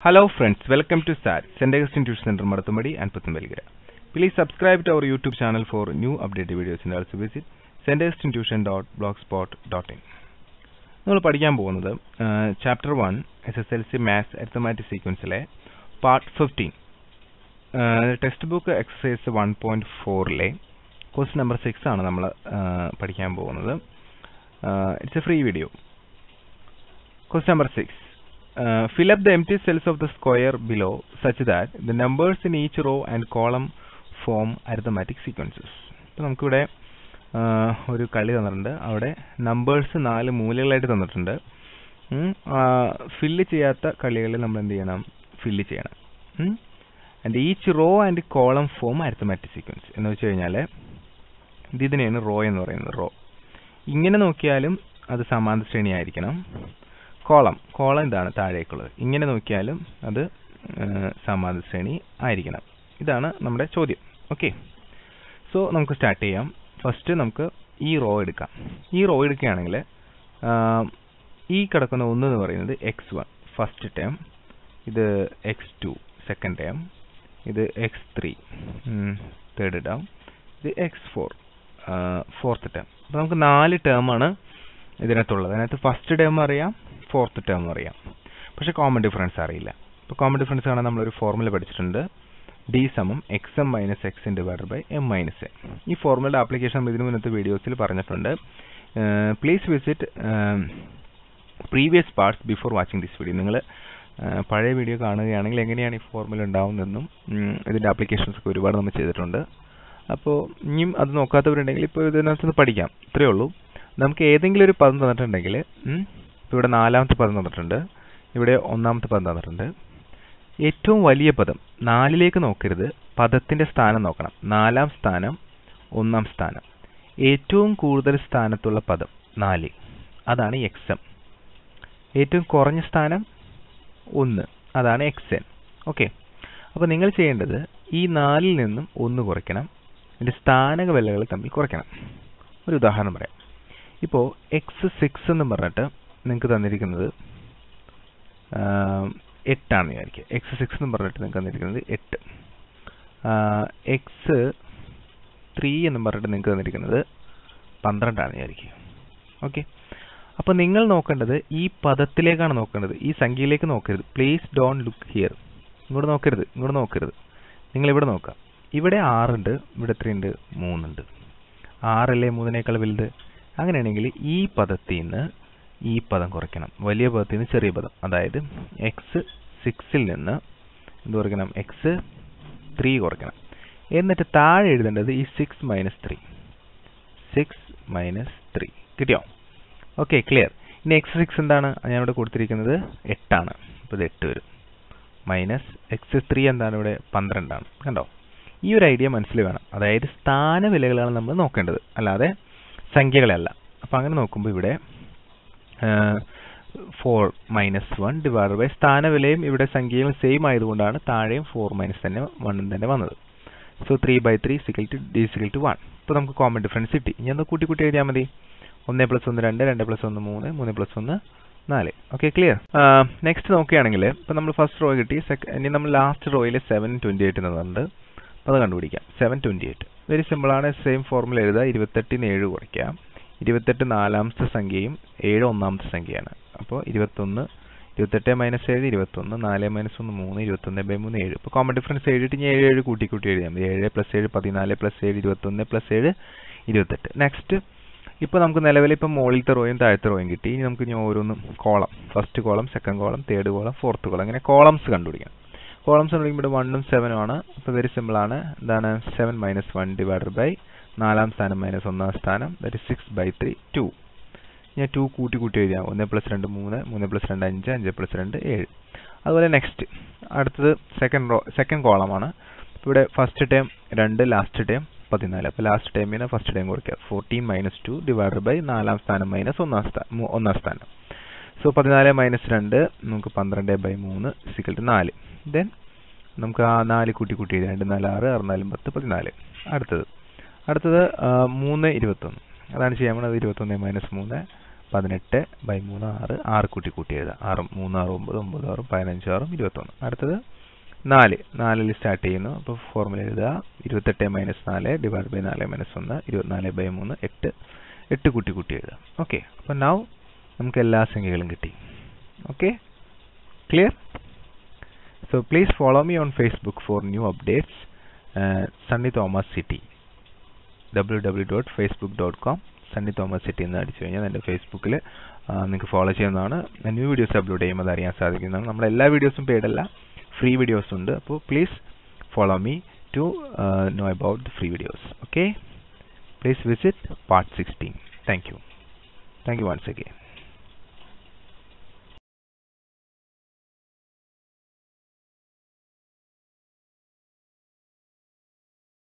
Hello friends, welcome to SAT, St. Augustine Tuition Center, Marathumadi and Puthambelgura. Please subscribe to our YouTube channel for new updated videos and also visit staugustinetuition.blogspot.in. നമ്മൾ പഠിക്കാൻ പോകുന്നത് chapter one S S L C maths arithmetic സീക്വൻസിലെ part fifteen text book exercise one point ഫോറിലെ quest number six ആണ് നമ്മൾ പഠിക്കാൻ പോകുന്നത് it's a free video quest number six uh, fill up the empty cells of the square below such that the numbers in each row and column form arithmetic sequences. ഇപ്പോൾ നമുക്കിവിടെ ഒരു കളി തന്നിട്ടുണ്ട് അവിടെ നമ്പേഴ്സ് നാല് മൂലകളായിട്ട് തന്നിട്ടുണ്ട് ഫില്ല് ചെയ്യാത്ത കളികളിൽ നമ്മൾ എന്ത് ചെയ്യണം ഫില്ല് ചെയ്യണം and each row and column form arithmetic sequence എന്ന് വെച്ച് കഴിഞ്ഞാൽ ഇത് ഇതിനെയാണ് റോ എന്ന് പറയുന്നത് റോ ഇങ്ങനെ നോക്കിയാലും അത് സമാന്തര ശ്രേണി ആയിരിക്കണം കോളം കോളം ഇതാണ് താഴേക്കുള്ളത് ഇങ്ങനെ നോക്കിയാലും അത് സമാന്തര ശ്രേണി ആയിരിക്കണം ഇതാണ് നമ്മുടെ ചോദ്യം ഓക്കെ സോ നമുക്ക് സ്റ്റാർട്ട് ചെയ്യാം ഫസ്റ്റ് നമുക്ക് ഈ റോ എടുക്കാം ഈ റോ എടുക്കുകയാണെങ്കിൽ ഈ കിടക്കുന്ന ഒന്ന് എന്ന് പറയുന്നത് എക്സ് വൺ ഫസ്റ്റ് ടേം ഇത് എക്സ് ടു സെക്കൻഡ് ടേം ഇത് എക്സ് ത്രീ തേർഡ് ടേം ഇത് എക്സ് ഫോർ ഫോർത്ത് ടേം അപ്പോൾ നമുക്ക് നാല് ടേമാണ് ഇതിനകത്തുള്ളത് അതിനകത്ത് ഫസ്റ്റ് ടേം അറിയാം ഫോർത്ത് ടേം അറിയാം പക്ഷെ കോമൺ ഡിഫറൻസ് അറിയില്ല ഇപ്പോൾ കോമൺ ഡിഫറൻസ് കാണാൻ നമ്മളൊരു ഫോർമുല പഠിച്ചിട്ടുണ്ട് ഡി സമം X M minus X divide by M minus A ഈ ഫോർമുലയുടെ ആപ്ലിക്കേഷൻ നമ്മൾ ഇതിനു മുന്നത്തെ വീഡിയോസിൽ പറഞ്ഞിട്ടുണ്ട് please visit previous parts before watching this video നിങ്ങൾ പഴയ വീഡിയോ കാണുകയാണെങ്കിൽ എങ്ങനെയാണ് ഈ ഫോർമുല ഉണ്ടാവുന്നതെന്നും ഇതിൻ്റെ ആപ്ലിക്കേഷൻസ് ഒക്കെ ഒരുപാട് നമ്മൾ ചെയ്തിട്ടുണ്ട് അപ്പോൾ ഇനിയും അത് നോക്കാത്തവരുണ്ടെങ്കിൽ ഇപ്പോൾ ഇതിനകത്ത് പഠിക്കാം ഇത്രയേ ഉള്ളൂ നമുക്ക് ഏതെങ്കിലും ഒരു പദം തന്നിട്ടുണ്ടെങ്കിൽ ഇവിടെ നാലാമത്തെ പദം തന്നിട്ടുണ്ട് ഇവിടെ ഒന്നാമത്തെ പദം തന്നിട്ടുണ്ട് ഏറ്റവും വലിയ പദം നാലിലേക്ക് നോക്കരുത് പദത്തിന്റെ സ്ഥാനം നോക്കണം നാലാം സ്ഥാനം ഒന്നാം സ്ഥാനം ഏറ്റവും കൂടുതൽ സ്ഥാനത്തുള്ള പദം നാല് അതാണ് എക്സ് എം ഏറ്റവും കുറഞ്ഞ സ്ഥാനം ഒന്ന് അതാണ് എക്സ് എൻ ഓക്കെ അപ്പോൾ നിങ്ങൾ ചെയ്യേണ്ടത് ഈ നാലിൽ നിന്നും ഒന്ന് കുറയ്ക്കണം ഇതിൻ്റെ സ്ഥാനക വിലകൾ തമ്മിൽ കുറയ്ക്കണം ഒരു ഉദാഹരണം പറയാം ഇപ്പോൾ എക്സ് സിക്സ് എന്ന് പറഞ്ഞിട്ട് നിങ്ങൾക്ക് തന്നിരിക്കുന്നത് എട്ടാണ് വിചാരിക്കുക എക്സ് സിക്സ് എന്ന് പറഞ്ഞിട്ട് നിങ്ങൾക്ക് തന്നിരിക്കുന്നത് എട്ട് എക്സ് ത്രീ എന്ന് പറഞ്ഞിട്ട് നിങ്ങൾക്ക് തന്നിരിക്കുന്നത് പന്ത്രണ്ടാണ് വിചാരിക്കുക ഓക്കെ അപ്പോൾ നിങ്ങൾ നോക്കേണ്ടത് ഈ പദത്തിലേക്കാണ് നോക്കേണ്ടത് ഈ സംഖ്യയിലേക്ക് നോക്കരുത് പ്ലീസ് ഡോൺ ലുക്ക് ഹിയർ ഇങ്ങോട്ട് നോക്കരുത് ഇങ്ങോട്ട് നോക്കരുത് നിങ്ങൾ ഇവിടെ നോക്കാം ഇവിടെ ആറുണ്ട് ഇവിടെ എത്രയുണ്ട് മൂന്നുണ്ട് ആറല്ലേ മൂന്നിനേക്കാൾ വലുത് അങ്ങനെയാണെങ്കിൽ ഈ പദത്തിൽ നിന്ന് ഈ പദം കുറയ്ക്കണം വലിയ പദത്തിൽ നിന്ന് ചെറിയ പദം അതായത് എക്സ് സിക്സിൽ നിന്ന് എന്ത് കുറയ്ക്കണം എക്സ് ത്രീ കുറയ്ക്കണം എന്നിട്ട് താഴെ എഴുതേണ്ടത് ഈ six minus three six minus three കിട്ടിയോ ഓക്കെ ക്ലിയർ ഇനി എക്സ് സിക്സ് എന്താണ് ഞാനിവിടെ കൊടുത്തിരിക്കുന്നത് എട്ടാണ് അപ്പോൾ ഇത് എട്ട് വരും മൈനസ് എക്സ് ത്രീ എന്താണ് ഇവിടെ പന്ത്രണ്ടാണ് കണ്ടോ ഈ ഒരു ഐഡിയ മനസ്സിൽ വേണം അതായത് സ്ഥാനവിലകളാണ് നമ്മൾ നോക്കേണ്ടത് അല്ലാതെ സംഖ്യകളല്ല അപ്പം അങ്ങനെ നോക്കുമ്പോൾ ഇവിടെ four minus one divide by സ്ഥാനവിലയും ഇവിടെ സംഖ്യയും സെയിം ആയതുകൊണ്ടാണ് താഴെയും ഫോർ മൈനസ് തന്നെ വണ്ണും തന്നെ വന്നത് so three by three equal to D equal to one ഇപ്പോൾ നമുക്ക് കോമൺ ഡിഫറൻസ് കിട്ടി ഇനി ഒന്ന് കൂട്ടി കൂട്ടി എഴുതിയാൽ മതി ഒന്ന് പ്ലസ് ഒന്ന് രണ്ട് രണ്ട് പ്ലസ് ഒന്ന് മൂന്ന് മൂന്ന് പ്ലസ് ഒന്ന് നാല് ഓക്കെ ക്ലിയർ നെക്സ്റ്റ് നോക്കുകയാണെങ്കിൽ ഇപ്പോൾ നമ്മൾ ഫസ്റ്റ് റോ കിട്ടി സെക്കൻഡ് ഇനി നമ്മൾ ലാസ്റ്റ് റോയിൽ സെവൻ ട്വൻറ്റി എയ്റ്റ് എന്നുണ്ട് അപ്പോൾ അത് കണ്ടുപിടിക്കാം സെവൻ ട്വൻറ്റി എയ്റ്റ് വെരി സിമ്പിളാണ് സെയിം ഫോർമുല എഴുതുക ഇരുപത്തെട്ടിന് ഏഴ് കുറയ്ക്കാം ഇരുപത്തെട്ട് നാലാമത്തെ സംഖ്യയും ഏഴ് ഒന്നാമത്തെ സംഖ്യയാണ് അപ്പോൾ ഇരുപത്തൊന്ന് ഇരുപത്തെട്ട് മൈനസ് ഏഴ് ഇരുപത്തൊന്ന് നാല് മൈനസ് ഒന്ന് മൂന്ന് ഇരുപത്തൊന്ന് ബൈ മൂന്ന് ഏഴ് ഇപ്പോൾ കോമൺ ഡിഫറൻസ് എഴുതിയിട്ട് ഇനി ഏഴ് ഏഴ് കൂട്ടി കൂട്ടി എഴുതിയാൽ മതി ഏഴ് പ്ലസ് ഏഴ് പതിനാല് പ്ലസ് ഏഴ് ഇരുപത്തൊന്ന് പ്ലസ് ഏഴ് ഇരുപത്തെട്ട് നെക്സ്റ്റ് ഇപ്പോൾ നമുക്ക് നിലവിൽ ഇപ്പോൾ മുകളിലത്തെ റോയും താഴത്തെ റോയും കിട്ടി ഇനി നമുക്ക് ഇനി ഓരോന്നും column first column second column third column fourth column അങ്ങനെ കോളംസ് കണ്ടുപിടിക്കണം കോളംസ് കണ്ടുപിടിക്കുമ്പോൾ ഇവിടെ വണ്ണും സെവനും ആണ് അപ്പോൾ വെരി സിമ്പിൾ ആണ് എന്താണ് seven minus one divided by നാലാം സ്ഥാനം മൈനസ് ഒന്നാം സ്ഥാനം that six by three two ഞാൻ ടു കൂട്ടി കൂട്ടി എഴുതിയാൽ ഒന്ന് പ്ലസ് രണ്ട് മൂന്ന് മൂന്ന് പ്ലസ് രണ്ട് അഞ്ച് അഞ്ച് പ്ലസ് രണ്ട് ഏഴ് അതുപോലെ നെക്സ്റ്റ് അടുത്തത് സെക്കൻഡ് റോ സെക്കൻഡ് കോളമാണ് ഇവിടെ ഫസ്റ്റ് ടൈം രണ്ട് ലാസ്റ്റ് ടൈം പതിനാല് അപ്പോൾ ലാസ്റ്റ് ടൈമിൽ നിന്ന് ഫസ്റ്റ് ടൈം കൊടുക്കുക fourteen minus two divide by നാലാം സ്ഥാനം മൈനസ് ഒന്നാം സ്ഥാനം ഒന്നാം സ്ഥാനം സോ പതിനാല് മൈനസ് രണ്ട് നമുക്ക് പന്ത്രണ്ട് ബൈ മൂന്ന് സിക്കൽ ടു നാല് ദെൻ നമുക്ക് ആ നാല് കൂട്ടി കൂട്ടി എഴുതാം രണ്ട് നാല് ആറ് ആറ് നാലും പത്ത് പതിനാല് അടുത്തത് അടുത്തത് മൂന്ന് ഇരുപത്തൊന്ന് അതാണ് ചെയ്യാൻ പോകുന്നത് ഇരുപത്തൊന്ന് മൈനസ് മൂന്ന് പതിനെട്ട് ബൈ മൂന്ന് ആറ് ആറ് കൂട്ടി കൂട്ടി എഴുതാം ആറും മൂന്ന് ആറ് ഒമ്പത് ഒമ്പത് ആറും പതിനഞ്ച് ആറും ഇരുപത്തൊന്ന് അടുത്തത് നാല് നാലിൽ സ്റ്റാർട്ട് ചെയ്യുന്നു അപ്പോൾ ഫോർമുല എഴുതുക ഇരുപത്തെട്ട് മൈനസ് നാല് ഡിവൈഡ് ബൈ നാല് മൈനസ് ഒന്ന് ഇരുപത്തിനാല് ബൈ മൂന്ന് എട്ട് എട്ട് കൂട്ടി കൂട്ടി എഴുതാം ഓക്കെ അപ്പോൾ നൗ നമുക്ക് എല്ലാ സംഖ്യകളും കിട്ടി okay clear so please follow me on Facebook for new updates Sunny Thomas city W W dot Facebook dot com Sunny Thomas city എന്ന് അടിച്ചു കഴിഞ്ഞാൽ എൻ്റെ ഫേസ്ബുക്കിൽ നിങ്ങൾക്ക് ഫോളോ ചെയ്യുന്നതാണ് ന്യൂ വീഡിയോസ് അപ്ലോഡ് ചെയ്യുമ്പോൾ അത് അറിയാൻ സാധിക്കുന്നതാണ് നമ്മൾ എല്ലാ വീഡിയോസും പെയ്ഡല്ല ഫ്രീ വീഡിയോസ് ഉണ്ട് അപ്പോൾ please follow me to know about the free videos okay please visit part sixteen thank you thank you once again